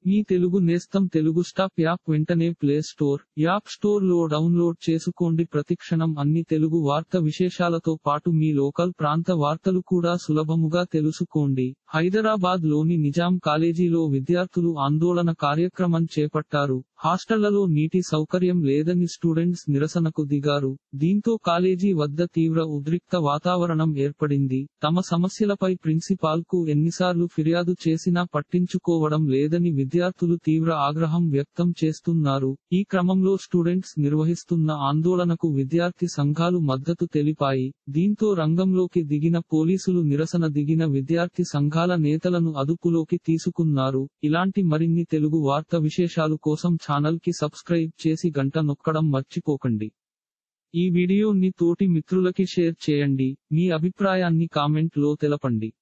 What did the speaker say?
మీ తెలుగు నేస్తం Telugu stop app వెంటనే play store app store లో డౌన్లోడ్ చేసుకోండి ప్రతిక్షణం అన్ని తెలుగు వార్త విశేషాలతో పాటు మీ లోకల్ ప్రాంత వార్తలు కూడా సులభముగా తెలుసుకోండి హైదరాబాద్ లోని నిజాం కాలేజీలో విద్యార్థులు ఆందోళన కార్యక్రమం చేపట్టారు హాస్టళ్లలో నీటి సౌకర్యం లేదని స్టూడెంట్స్ నిరసనకు దిగారు దీంతో కాలేజీ వద్ద తీవ్ర ఉద్రిక్త వాతావరణం ఏర్పడింది తమ సమస్యలపై ప్రిన్సిపాల్ కు ఎన్నిసార్లు ఫిర్యాదు చేసినా పట్టించుకోవడం లేదని విద్యార్థులు తీవ్ర ఆగ్రహం వ్యక్తం చేస్తున్నారు ఈ క్రమంలో స్టూడెంట్స్ నిర్వహిస్తున్న ఆందోళనకు విద్యార్థి సంఘాలు మద్దతు తెలిపాయి దీంతో రంగంలోకి దిగిన పోలీసులు నిరసన దిగిన విద్యార్థి సంఘాల నేతలను అదుపులోకి తీసుకున్నారు ఇలాంటి మరిన్ని తెలుగు వార్త విశేషాలు కోసం ఛానల్ కి సబ్స్క్రైబ్ చేసి గంట నొక్కడం మర్చిపోకండి ఈ వీడియోని తోటి మిత్రులకి షేర్ చేయండి మీ అభిప్రాయాన్ని కామెంట్ లో తెలపండి